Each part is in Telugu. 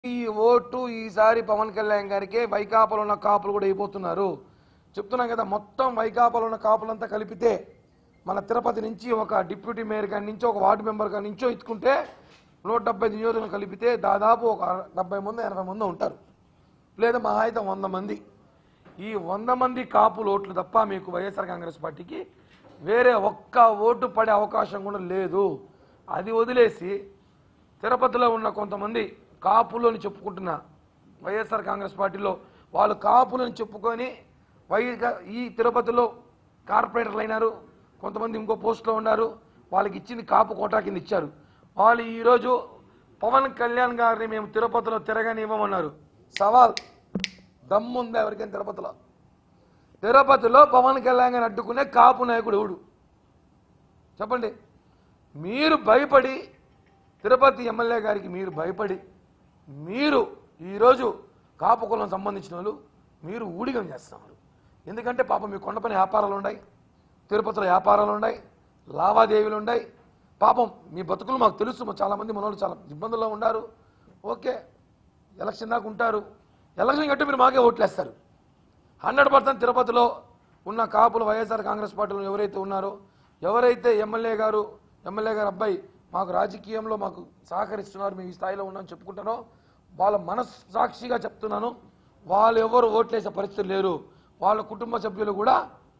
ఈ ఓటు ఈసారి పవన్ కళ్యాణ్ గారికి వైకాపాలో ఉన్న కాపులు కూడా అయిపోతున్నారు చెప్తున్నాం కదా మొత్తం వైకాపాలో ఉన్న కాపులంతా కలిపితే మన తిరుపతి నుంచి ఒక డిప్యూటీ మేయర్ కాడి నుంచి ఒక వార్డు మెంబర్ కాడి నుంచో ఎత్తుకుంటే నూట డెబ్బై నియోజకవర్గం కలిపితే దాదాపు ఒక డెబ్బై మంది ఎనభై మంది ఉంటారు లేదా మహా అయితే వంద మంది ఈ వంద మంది కాపులు ఓట్లు తప్ప మీకు వైఎస్ఆర్ కాంగ్రెస్ పార్టీకి వేరే ఒక్క ఓటు పడే అవకాశం కూడా లేదు అది వదిలేసి తిరుపతిలో ఉన్న కొంతమంది కాపులు అని చెప్పుకుంటున్న వైఎస్ఆర్ కాంగ్రెస్ పార్టీలో వాళ్ళు కాపులు అని చెప్పుకొని వై ఈ తిరుపతిలో కార్పొరేటర్లు అయినారు కొంతమంది ఇంకో పోస్టులో ఉన్నారు వాళ్ళకి ఇచ్చింది కాపు కోటా కింద ఇచ్చారు వాళ్ళు ఈరోజు పవన్ కళ్యాణ్ గారిని మేము తిరుపతిలో తిరగనివ్వమన్నారు సవాల్ దమ్ముందా ఎవరికైనా తిరుపతిలో తిరుపతిలో పవన్ కళ్యాణ్ గారిని అడ్డుకునే కాపు నాయకుడు ఎవడు చెప్పండి మీరు భయపడి తిరుపతి ఎమ్మెల్యే గారికి మీరు భయపడి మీరు ఈరోజు కాపు కులం సంబంధించిన వాళ్ళు మీరు ఊడిగం చేస్తున్నారు ఎందుకంటే పాపం మీ కొండపైన వ్యాపారాలు ఉన్నాయి తిరుపతిలో వ్యాపారాలు ఉన్నాయి లావాదేవీలు ఉన్నాయి పాపం మీ బతుకులు మాకు తెలుసు మా చాలామంది మన వాళ్ళు చాలా ఇబ్బందుల్లో ఉన్నారు ఓకే ఎలక్షన్ దాకా ఉంటారు ఎలక్షన్ కట్టి మీరు మాకే ఓట్లేస్తారు హండ్రెడ్ పర్సెంట్ తిరుపతిలో ఉన్న కాపులు వైఎస్ఆర్ కాంగ్రెస్ పార్టీలో ఎవరైతే ఉన్నారో ఎవరైతే ఎమ్మెల్యే గారు ఎమ్మెల్యే గారు అబ్బాయి మాకు రాజకీయంలో మాకు సహకరిస్తున్నారు మేము ఈ స్థాయిలో ఉన్నామని చెప్పుకుంటానో వాళ్ళ మనస్సాక్షిగా చెప్తున్నాను వాళ్ళు ఎవరు ఓట్లేసే పరిస్థితి లేరు వాళ్ళ కుటుంబ సభ్యులు కూడా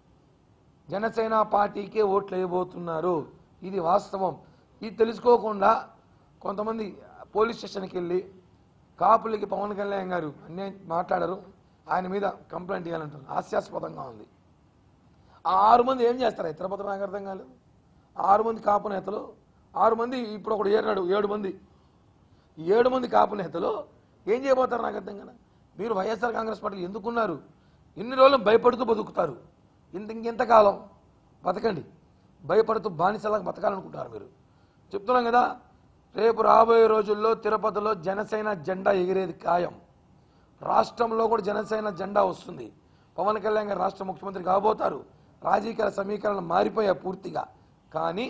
జనసేన పార్టీకే ఓట్లు వేయబోతున్నారు ఇది వాస్తవం ఇది తెలుసుకోకుండా కొంతమంది పోలీస్ స్టేషన్కి వెళ్ళి కాపులకి పవన్ కళ్యాణ్ గారు అన్నీ మాట్లాడారు ఆయన మీద కంప్లైంట్ ఇవ్వాలంటారు హాస్యాస్పదంగా ఉంది ఆ ఆరు మంది ఏం చేస్తారు ఈ తిరుపతి నాకు అర్థం కాలేదు ఆరు మంది కాపు నేతలు ఆరు మంది ఇప్పుడు ఒకడు ఏనాడు ఏడు మంది ఈ ఏడు మంది కాపు నేతలు ఏం చేయబోతారు నాకు అర్థం కదా మీరు వైఎస్ఆర్ కాంగ్రెస్ పార్టీలు ఎందుకున్నారు ఇన్ని రోజులు భయపడుతూ బతుకుతారు ఇంత ఇంకెంతకాలం బతకండి భయపడుతూ బానిసలాగా బతకాలనుకుంటారు మీరు చెప్తున్నాం కదా రేపు రాబోయే రోజుల్లో తిరుపతిలో జనసేన జెండా ఎగిరేది ఖాయం రాష్ట్రంలో కూడా జనసేన జెండా వస్తుంది పవన్ కళ్యాణ్ గారు రాష్ట్ర ముఖ్యమంత్రి కాబోతారు రాజకీయ సమీకరణలు మారిపోయాయి పూర్తిగా కానీ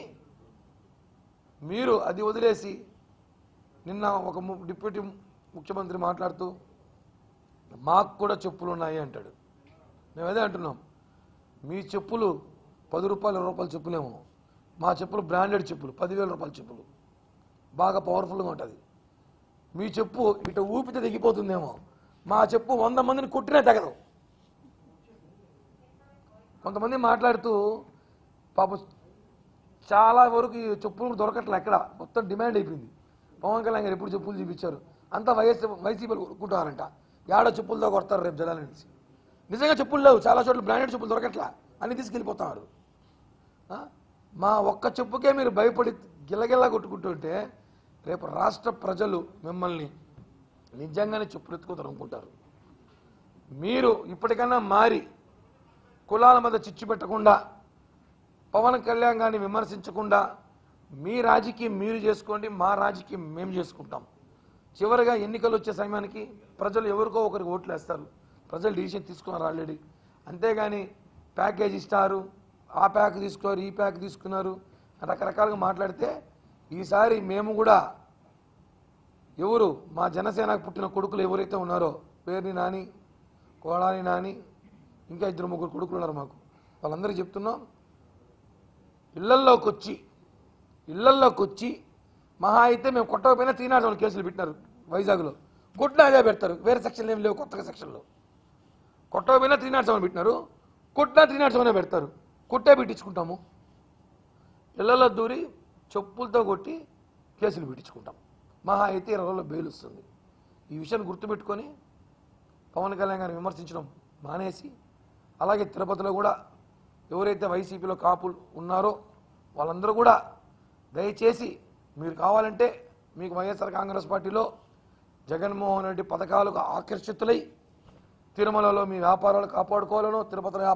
మీరు అది వదిలేసి నిన్న ఒక ము- డిప్యూటీ ముఖ్యమంత్రి మాట్లాడుతూ మాకు కూడా చెప్పులు ఉన్నాయి అంటాడు మేము అదే అంటున్నాం మీ చెప్పులు పది రూపాయలు ఇరవై రూపాయల చెప్పులేమో మా చెప్పులు బ్రాండెడ్ చెప్పులు పదివేల రూపాయల చెప్పులు బాగా పవర్ఫుల్గా ఉంటుంది మీ చెప్పు ఇటు ఊపితే తెగిపోతుందేమో మా చెప్పు వంద మందిని కొట్టినా తెగదు కొంతమంది మాట్లాడుతూ పాప చాలా వరకు ఈ చెప్పులు దొరకట్లే ఎక్కడ మొత్తం డిమాండ్ అయిపోయింది పవన్ కళ్యాణ్ గారు ఎప్పుడు చెప్పులు చూపించారు అంతా వైఎస్ వైసీపీలు కొనుక్కుంటారంట ఏడ చెప్పులతో కొడతారు రేపు జనాల నుంచి నిజంగా చెప్పులు లేవు చాలా చోట్ల బ్రాండెడ్ చెప్పులు దొరకట్లా అన్ని తీసుకెళ్ళిపోతున్నారు ఆ? మా ఒక్క చెప్పుకే మీరు భయపడి గిల్లగిల్లా కొట్టుకుంటుంటే రేపు రాష్ట్ర ప్రజలు మిమ్మల్ని నిజంగానే చెప్పులు ఎత్తుకుతారు అనుకుంటారు మీరు ఇప్పటికన్నా మారి కులాల మధ్య చిచ్చు పెట్టకుండా పవన్ కళ్యాణ్ గారిని విమర్శించకుండా మీ రాజకీయం మీరు చేసుకోండి మా రాజకీయం మేము చేసుకుంటాం చివరిగా ఎన్నికలు వచ్చే సమయానికి ప్రజలు ఎవరికో ఒకరికి ఓట్లు వేస్తారు ప్రజలు డిసిషన్ తీసుకున్నారు ఆల్రెడీ అంతేగాని ప్యాకేజ్ ఇస్తారు ఆ ప్యాక్ తీసుకోరు ఈ ప్యాక్ తీసుకున్నారు రకరకాలుగా మాట్లాడితే ఈసారి మేము కూడా ఎవరు మా జనసేనకు పుట్టిన కొడుకులు ఎవరైతే ఉన్నారో పేరుని నాని కోడాని నాని ఇంకా ఇద్దరు ముగ్గురు కొడుకులు ఉన్నారు మాకు వాళ్ళందరికీ చెప్తున్నాం ఇళ్లల్లోకి వచ్చి ఇళ్లల్లోకి వచ్చి మహా అయితే మేము కొట్టకపోయినా త్రీ నాట్ వన్ కేసులు పెట్టినారు వైజాగ్లో కొట్టినా అదే పెడతారు వేరే సెక్షన్లు ఏం లేవు కొత్తగా సెక్షన్లో కొట్టకపోయినా త్రీ నాట్ సెవెన్ పెట్టినారు కొట్టినా త్రీ నాట్ సెవెన్ పెడతారు కొట్టే పెట్టించుకుంటాము ఇళ్లలో దూరి చెప్పులతో కొట్టి కేసులు పెట్టించుకుంటాం మహా అయితే ఇరవై రోజుల్లో బెయిల్ వస్తుంది ఈ విషయాన్ని గుర్తుపెట్టుకొని పవన్ కళ్యాణ్ గారిని విమర్శించడం మానేసి అలాగే తిరుపతిలో కూడా ఎవరైతే వైసీపీలో కాపులు ఉన్నారో వాళ్ళందరూ కూడా దయచేసి మీరు కావాలంటే మీకు వైఎస్ఆర్ కాంగ్రెస్ పార్టీలో జగన్మోహన్ రెడ్డి పథకాలకు ఆకర్షితులై తిరుమలలో మీ వ్యాపారాలు కాపాడుకోవాలనో తిరుపతిలో